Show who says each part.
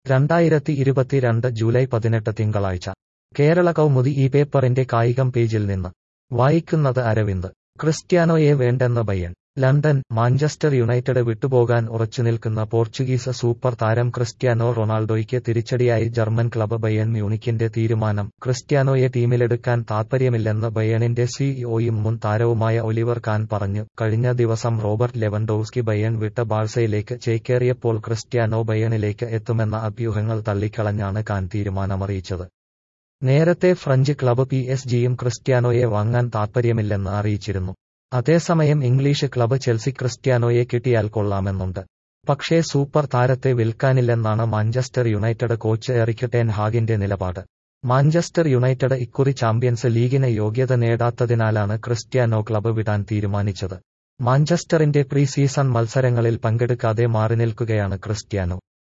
Speaker 1: രണ്ടായിരത്തി ഇരുപത്തിരണ്ട് ജൂലൈ പതിനെട്ട് തിങ്കളാഴ്ച കേരള കൗമുദി ഈ പേപ്പറിന്റെ കായികം പേജിൽ നിന്ന് വായിക്കുന്നത് അരവിന്ദ് ക്രിസ്ത്യാനോയെ വേണ്ടെന്ന് ബയൺ ലണ്ടൻ മാഞ്ചസ്റ്റർ യുണൈറ്റഡ് വിട്ടുപോകാൻ ഉറച്ചുനിൽക്കുന്ന പോർച്ചുഗീസ് സൂപ്പർ താരം ക്രിസ്ത്യാനോ റൊണാൾഡോയ്ക്ക് തിരിച്ചടിയായി ജർമ്മൻ ക്ലബ് ബയൺ മ്യൂണിക്കിന്റെ തീരുമാനം ക്രിസ്ത്യാനോയെ ടീമിലെടുക്കാൻ താൽപ്പര്യമില്ലെന്ന് ബയണിന്റെ സിഇഒയും മുൻ താരവുമായ ഒലിവർ കാൻ പറഞ്ഞു കഴിഞ്ഞ ദിവസം റോബർട്ട് ലെവൻഡോവ്സ്കി ബയൺ വിട്ട ബാഴ്സയിലേക്ക് ചേക്കേറിയപ്പോൾ ക്രിസ്ത്യാനോ ബയണിലേക്ക് എത്തുമെന്ന അഭ്യൂഹങ്ങൾ തള്ളിക്കളഞ്ഞാണ് കാൻ തീരുമാനമറിയിച്ചത് നേരത്തെ ഫ്രഞ്ച് ക്ലബ് പി എസ് ജിയും ക്രിസ്ത്യാനോയെ വാങ്ങാൻ താൽപ്പര്യമില്ലെന്ന് അറിയിച്ചിരുന്നു അതേസമയം ഇംഗ്ലീഷ് ക്ലബ് ചെൽസി ക്രിസ്ത്യാനോയെ കിട്ടിയാൽ കൊള്ളാമെന്നുണ്ട് പക്ഷേ സൂപ്പർ താരത്തെ വിൽക്കാനില്ലെന്നാണ് Manchester United coach Erik ten ഹാഗിന്റെ നിലപാട് മാഞ്ചസ്റ്റർ യുണൈറ്റഡ് ഇക്കുറി ചാമ്പ്യൻസ് ലീഗിന് യോഗ്യത നേടാത്തതിനാലാണ് ക്രിസ്ത്യാനോ ക്ലബ് വിടാൻ തീരുമാനിച്ചത് മാഞ്ചസ്റ്ററിന്റെ പ്രീ സീസൺ മത്സരങ്ങളിൽ പങ്കെടുക്കാതെ മാറിനിൽക്കുകയാണ് ക്രിസ്ത്യാനോ